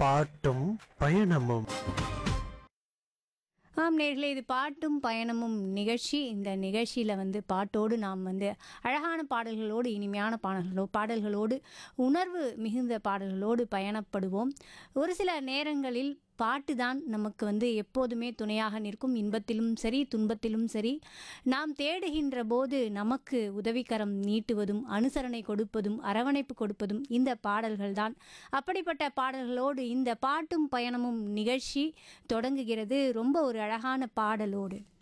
பாட்டும் பயணமும் ஆம் நேர்களே இது பாட்டும் பயணமும் நிகழ்ச்சி இந்த நிகழ்ச்சியில் வந்து பாட்டோடு நாம் வந்து அழகான பாடல்களோடு இனிமையான பாடல்களோ பாடல்களோடு உணர்வு மிகுந்த பாடல்களோடு பயணப்படுவோம் ஒரு சில நேரங்களில் பாட்டு தான் நமக்கு வந்து எப்போதுமே துணையாக நிற்கும் இன்பத்திலும் சரி துன்பத்திலும் சரி நாம் தேடுகின்ற போது நமக்கு உதவிக்கரம் நீட்டுவதும் அனுசரணை கொடுப்பதும் அரவணைப்பு கொடுப்பதும் இந்த பாடல்கள் தான் அப்படிப்பட்ட பாடல்களோடு இந்த பாட்டும் பயணமும் நிகழ்ச்சி தொடங்குகிறது ரொம்ப ஒரு அழகான பாடலோடு